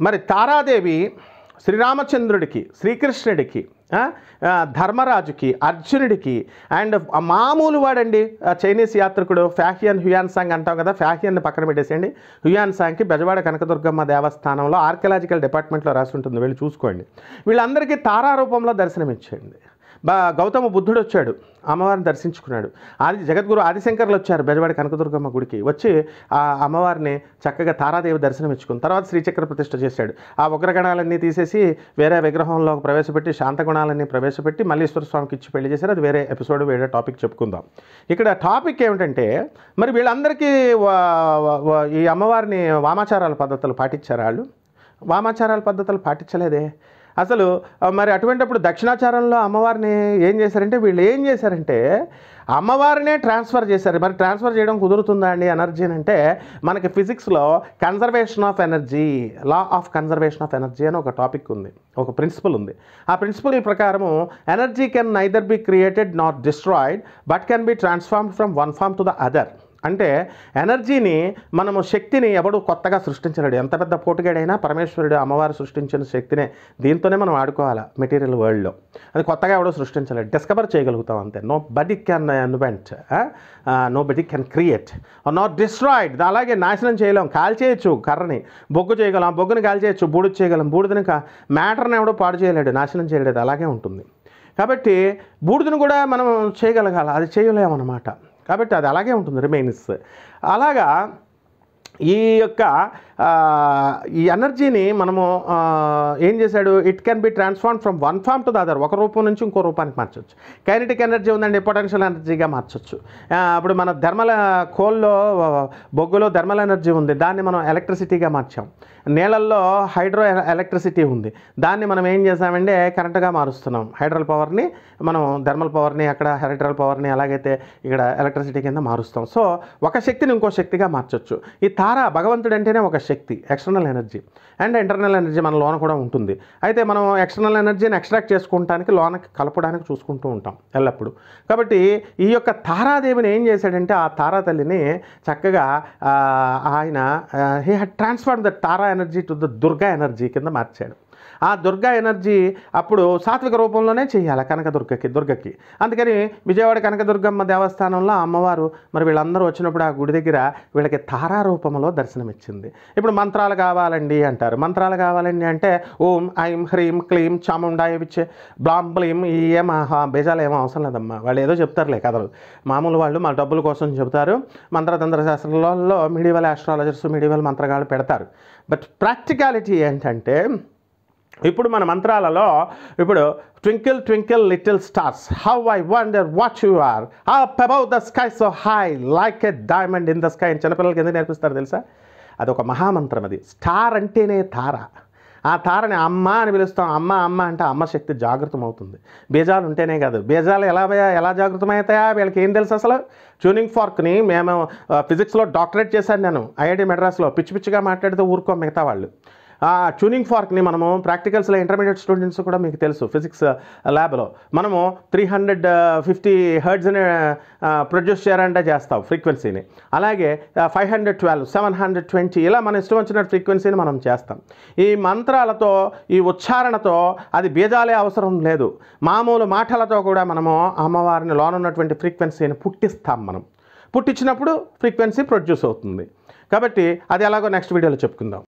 మరి తారాదేవి శ్రీరామచంద్రుడికి శ్రీకృష్ణుడికి ఆ, ఆ, ధర్మరాజుకి అర్జునుడికి అండ్ మామూలు వాడండి ఆ చైనీస్ యాత్రికుడు ఫ్యాహియన్ హ్యుయాన్ సాంగ్ అంటాం కదా ఫ్యాహియన్ని పక్కన పెట్టేసేయండి హ్యుయాన్ సాంగ్కి బెజవాడ కనకదుర్గమ్మ దేవస్థానంలో ఆర్కియలాజికల్ డిపార్ట్మెంట్లో రాసి ఉంటుంది వెళ్ళి చూసుకోండి వీళ్ళందరికీ తారా రూపంలో దర్శనమిచ్చేయండి బా గౌతమ బుద్ధుడు వచ్చాడు అమ్మవారిని దర్శించుకున్నాడు ఆది జగద్గురు ఆదిశంకర్లు వచ్చారు బెజవాడ కనకదుర్గమ్మ గుడికి వచ్చి ఆ అమ్మవారిని చక్కగా తారాదేవి దర్శనం ఇచ్చుకుని తర్వాత శ్రీచక్ర ప్రతిష్ఠ చేశాడు ఆ ఉగ్రగణాలన్నీ తీసేసి వేరే విగ్రహంలో ప్రవేశపెట్టి శాంత గుణాలన్నీ ప్రవేశపెట్టి మల్లీశ్వర స్వామికి ఇచ్చి పెళ్లి చేశారు అది వేరే ఎపిసోడ్ వేరే టాపిక్ చెప్పుకుందాం ఇక్కడ టాపిక్ ఏమిటంటే మరి వీళ్ళందరికీ వా- వా- వా- ఈ అమ్మవారిని వామాచారాల పద్ధతులు పాటించారు వాళ్ళు వామాచారాల పద్ధతులు పాటించలేదే అసలు ఆ, మరి అటువంటిప్పుడు దక్షిణాచారంలో అమ్మవారిని ఏం చేశారంటే వీళ్ళు ఏం చేశారంటే అమ్మవారినే ట్రాన్స్ఫర్ చేశారు మరి ట్రాన్స్ఫర్ చేయడం కుదురుతుందా అండి ఎనర్జీ అని అంటే మనకి ఫిజిక్స్లో conservation of energy law of conservation of energy అని ఒక టాపిక్ ఉంది ఒక ప్రిన్సిపల్ ఉంది ఆ ప్రిన్సిపల్ ప్రకారము energy can neither be created not destroyed but can be transform from one form to the other అంటే ఎనర్జీని మనము శక్తిని ఎవడు కొత్తగా సృష్టించలేడు ఎంత పెద్ద పోటుగాడైనా పరమేశ్వరుడు అమ్మవారు సృష్టించిన శక్తినే దీంతోనే మనం ఆడుకోవాలి మెటీరియల్ వరల్డ్లో అది కొత్తగా ఎవడో సృష్టించలేడు డిస్కవర్ చేయగలుగుతాం అంతే nobody can invent nobody can create not destroyed అలాగే నాశనం చేయలేం కాల్ చేయొచ్చు కర్రని బొగ్గు చేయగలం ఆ బొగ్గుని కాల్ చేయొచ్చు బూడిద చేయగలం బూడిదని కా మ్యాటర్ని ఎవడో పాడు చేయలేడు నాశనం చేయలేడు అలాగే ఉంటుంది కాబట్టి బూడిదను కూడా మనం చేయగలగాలి అది చేయలేమన్నమాట కాబట్టి అది అలాగే ఉంటుంది రిమైన్స్ అలాగా ఈ యొక్క ఆ, ఈ ఎనర్జీని మనము ఆ, ఏం చేశాడు it can be transform from one form to the other ఒక రూపం నుంచి ఇంకో రూపానికి మార్చొచ్చు కైనటిక్ ఎనర్జీ ఉందండి పొటెన్షియల్ ఎనర్జీగా మార్చొచ్చు ఆ, ఇప్పుడు మన థర్మల్ కోల్లో బొగ్గులో థర్మల్ ఎనర్జీ ఉంది దాన్ని మనం ఎలక్ట్రిసిటీగా మార్చాం నీళ్ళల్లో హైడ్రో ఎలక్ట్రిసిటీ ఉంది దాన్ని మనం ఏం చేసామంటే కరెంటుగా మారుస్తున్నాం హైడ్రల్ పవర్ని మనం థర్మల్ పవర్ని అక్కడ హైడ్రల్ పవర్ని ఎలాగైతే ఇక్కడ ఎలక్ట్రిసిటీ కింద మారుస్తాం సో ఒక శక్తిని ఇంకో శక్తిగా మార్చొచ్చు ఈ తార భగవంతుడు అంటేనే ఒక శక్తి external energy and internal energy మన లోన కూడా ఉంటుంది అయితే మనం ఎక్స్టర్నల్ ఎనర్జీని ఎక్స్ట్రాక్ట్ చేసుకుంటానికి లోనకి కలపడానికి చూసుకుంటూ ఉంటాం ఎల్లప్పుడూ కాబట్టి ఈ యొక్క తారాదేవిని ఏం చేశాడంటే ఆ తారా తల్లిని చక్కగా ఆ, ఆయన he had transferred the Tara energy to the Durga energy కింద మార్చాడు ఆ దుర్గా ఎనర్జీ అప్పుడు సాత్విక రూపంలోనే చేయాలి కనకదుర్గకి దుర్గకి అందుకని విజయవాడ కనకదుర్గమ్మ దేవస్థానంలో ఆ అమ్మవారు మరి వీళ్ళందరూ వచ్చినప్పుడు ఆ గుడి దగ్గర వీళ్ళకి తారా రూపంలో దర్శనమిచ్చింది ఇప్పుడు మంత్రాలు కావాలండి అంటారు మంత్రాలు కావాలండి అంటే ఓం ఐం హ్రీం క్లీం చాముండాయ విచ్చే బ్లాం బ్లీం ఈ ఏం ఆహా, బేజాలు ఏమో అవసరం లేదమ్మా వాళ్ళు ఏదో చెప్తారులే కథలు మామూలు వాళ్ళు మా డబ్బుల కోసం చెబుతారు మంత్రతంత్ర శాస్త్రంలో మిడివల్ ఆస్ట్రాలజర్స్ మిడివల్ మంత్రగాళ్ళు పెడతారు బట్ ప్రాక్టికాలిటీ ఏంటంటే ఇప్పుడు మన మంత్రాలలో ఇప్పుడు twinkle twinkle little stars how I wonder what you are up above the sky so high like a diamond in the sky అని చిన్నపిల్లలకి ఎందుకు నేర్పిస్తారు తెలుసా అదొక మహామంత్రం అది స్టార్ అంటేనే తార ఆ తారని అమ్మ అని పిలుస్తాం అమ్మ అమ్మ అంటే అమ్మ శక్తి జాగృతం అవుతుంది బీజాలు ఉంటేనే కాదు బీజాలు ఎలా ఎలా జాగృతమవుతాయా వీళ్ళకి ఏం తెలుసు అసలు ట్యూనింగ్ ఫార్క్ని మేము ఫిజిక్స్లో డాక్టరేట్ చేశాను నేను ఐఐటి మెడ్రాస్లో పిచ్చి పిచ్చిగా మాట్లాడితే ఊరుకో మిగతా వాళ్ళు ఆ ట్యూనింగ్ ఫార్క్ని మనము ప్రాక్టికల్స్లో ఇంటర్మీడియట్ స్టూడెంట్స్ కూడా మీకు తెలుసు ఫిజిక్స్ ల్యాబ్లో మనము త్రీ హండ్రెడ్ ఫిఫ్టీ హర్డ్స్ని ప్రొడ్యూస్ చేయాలంటే చేస్తాం ఫ్రీక్వెన్సీని అలాగే five hundred twelve seven hundred twenty ఇలా మన ఇష్టం వచ్చిన ఫ్రీక్వెన్సీని మనం చేస్తాం ఈ మంత్రాలతో ఈ ఉచ్చారణతో అది బీజాలే అవసరం లేదు మామూలు మాటలతో కూడా మనము అమ్మవారిని లోనున్నటువంటి ఫ్రీక్వెన్సీని పుట్టిస్తాం మనం పుట్టించినప్పుడు ఫ్రీక్వెన్సీ ప్రొడ్యూస్ అవుతుంది కాబట్టి అది ఎలాగో నెక్స్ట్ వీడియోలో చెప్పుకుందాం